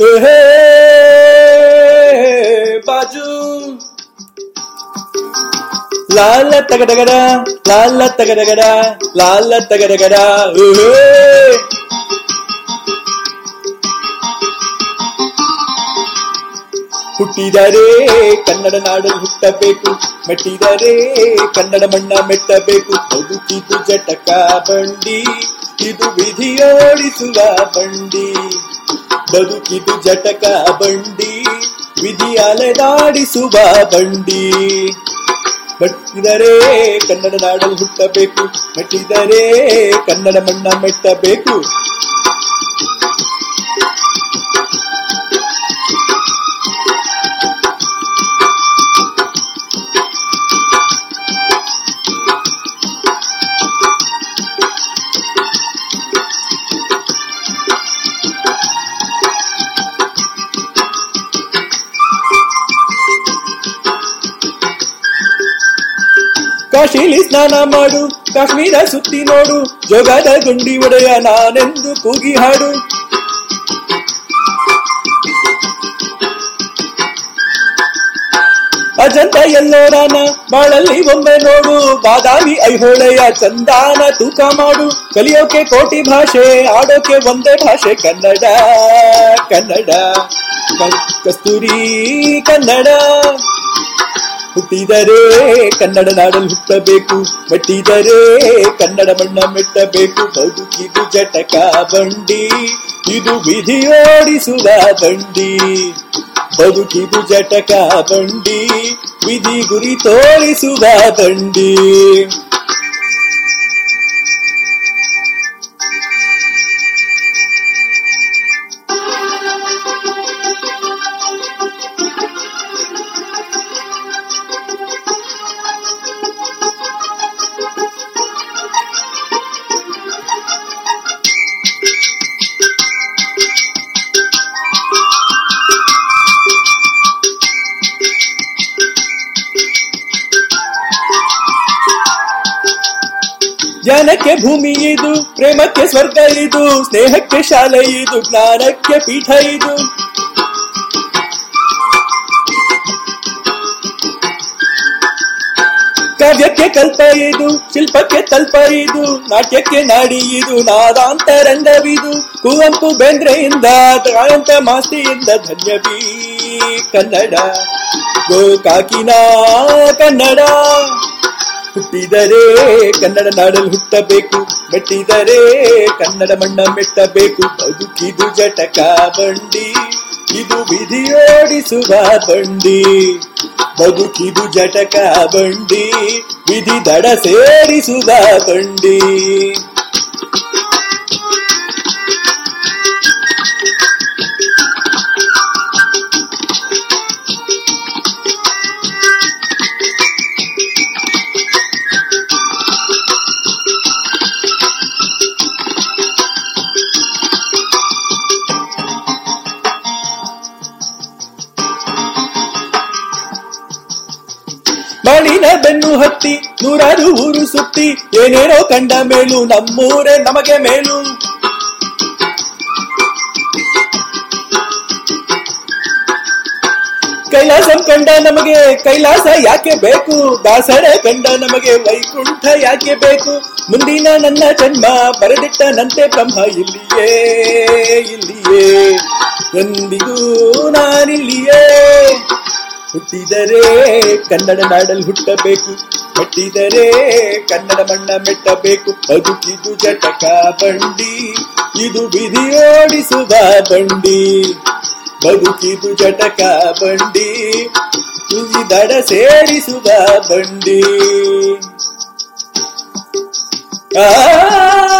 ಹೇ ಬಾಜು ಲಾಲ ತಗಡಗಡ ಲಾಲ ತಗಡಗಡ ಲಾಲ ತಗಡಗಡ ಹೇ ಹುಟ್ಟಿದರೆ ಕನ್ನಡ ನಾಡಲ್ಲಿ ಹುಟ್ಟಬೇಕು ಮೆಟ್ಟಿದರೆ ಕನ್ನಡ ಮಣ್ಣ ಮೆಟ್ಟಬೇಕು ಬದುಕಿದು ಜಟಕ ಬಂಡಿ ಇದು ವಿಧಿಯೋಡಿಸುವ ಬಂಡಿ ಬದುಕಿದು ಜಟಕ ಬಂಡಿ ವಿಧಿ ಅಲೆದಾಡಿಸುವ ಬಂಡಿ ಬಟ್ಟಿದರೆ ಕನ್ನಡ ನಾಡಲ್ಲಿ ಹುಟ್ಟಬೇಕು ಮೆಟ್ಟಿದರೆ ಕನ್ನಡ ಮಣ್ಣ ಮೆಟ್ಟಬೇಕು ಕಾಶಿಲಿ ಸ್ನಾನ ಮಾಡು ಕಾಶ್ಮೀರ ಸುತ್ತಿ ನೋಡು ಜೋಗದ ಗುಂಡಿ ಒಡೆಯ ನಾನೆಂದು ಕೂಗಿ ಹಾಡು ಅಜಂತ ಎಲ್ಲೋರಾನ ಬಾಳಲ್ಲಿ ಒಮ್ಮೆ ನೋಡು ಬಾದಾಮಿ ಐಹೊಳೆಯ ಚಂದಾನ ತೂಕ ಮಾಡು ಕಲಿಯೋಕೆ ಕೋಟಿ ಭಾಷೆ ಆಡೋಕೆ ಒಂದೇ ಭಾಷೆ ಕನ್ನಡ ಕನ್ನಡ ಕ- ಕಸ್ತೂರಿ ಕನ್ನಡ ಹುಟ್ಟಿದರೆ ಕನ್ನಡ ನಾಡಲ್ಲಿ ಹುಟ್ಟಬೇಕು ಮೆಟ್ಟಿದರೆ ಕನ್ನಡ ಮಣ್ಣ ಮೆಟ್ಟಬೇಕು ಬದುಕಿದು ಜಟಕ ಬಂಡಿ ಇದು ವಿಧಿಯೋಡಿಸುವ ಬಂಡಿ ಬದುಕಿದು ಜಟಕ ಬಂಡಿ ವಿಧಿ ಗುರಿ ತೋರಿಸುವ ಬಂಡಿ ಜ್ಞಾನಕ್ಕೆ ಭೂಮಿ ಇದು ಪ್ರೇಮಕ್ಕೆ ಸ್ವರ್ಗ ಇದು ಸ್ನೇಹಕ್ಕೆ ಶಾಲೆ ಇದು ಜ್ಞಾನಕ್ಕೆ ಪೀಠ ಇದು ಕಾವ್ಯಕ್ಕೆ ಕಲ್ಪ ಇದು ಶಿಲ್ಪಕ್ಕೆ ತಲ್ಪ ಇದು ನಾಟ್ಯಕ್ಕೆ ನಾಡಿ ಇದು ನಾದಾಂತರಂಗವಿದು ಕುವೆಂಪು ಬೇಂದ್ರೆಯಿಂದ ಗಾಯಂತ ಮಾಸ್ತಿಯಿಂದ ಧನ್ಯವೀ ಕನ್ನಡ ಗೋಕಾಕಿನ ಕನ್ನಡ ಹುಟ್ಟಿದರೆ ಕನ್ನಡ ನಾಡಲ್ಲಿ ಹುಟ್ಟಬೇಕು ಮೆಟ್ಟಿದರೆ ಕನ್ನಡ ಮಣ್ಣ ಮೆಟ್ಟಬೇಕು ಬದುಕಿದು ಜಟಕ ಬಂಡಿ ಇದು ವಿಧಿಯೋಡಿಸುವ ಬಂಡಿ ಬದುಕಿದು ಜಟಕ ಬಂಡಿ ವಿಧಿ ದಡ ಸೇರಿಸುವ ಬಂಡಿ ಬಾಳಿನ ಬೆನ್ನು ಹತ್ತಿ ನೂರಾರು ಊರು ಸುತ್ತಿ ಏನೇನೋ ಕಂಡ ಮೇಲು ನಮ್ಮೂರೇ ನಮಗೆ ಮೇಲು ಕೈಲಾಸ ಕಂಡ ನಮಗೆ ಕೈಲಾಸ ಯಾಕೆ ಬೇಕು ದಾಸರ ಕಂಡ ನಮಗೆ ವೈಕುಂಠ ಯಾಕೆ ಬೇಕು ಮುಂದಿನ ನನ್ನ ಜನ್ಮ ಬರೆದಿಟ್ಟನಂತೆ ಬ್ರಹ್ಮ ಇಲ್ಲಿಯೇ ಇಲ್ಲಿಯೇ ಎಂದಿಗೂ ನಾನಿಲ್ಲಿಯೇ ಹುಟ್ಟಿದರೆ ಕನ್ನಡ ನಾಡಲ್ಲಿ ಹುಟ್ಟಬೇಕು ಮೆಟ್ಟಿದರೆ ಕನ್ನಡ ಮಣ್ಣ ಮೆಟ್ಟಬೇಕು ಬದುಕಿದು ಜಟಕ ಬಂಡಿ ಇದು ವಿಧಿಯೋಡಿಸುವ ಬಂಡಿ ಬದುಕಿದು ಜಟಕ ಬಂಡಿ ತುದಿ ದಡ ಸೇರಿಸುವ ಬಂಡಿ ಆ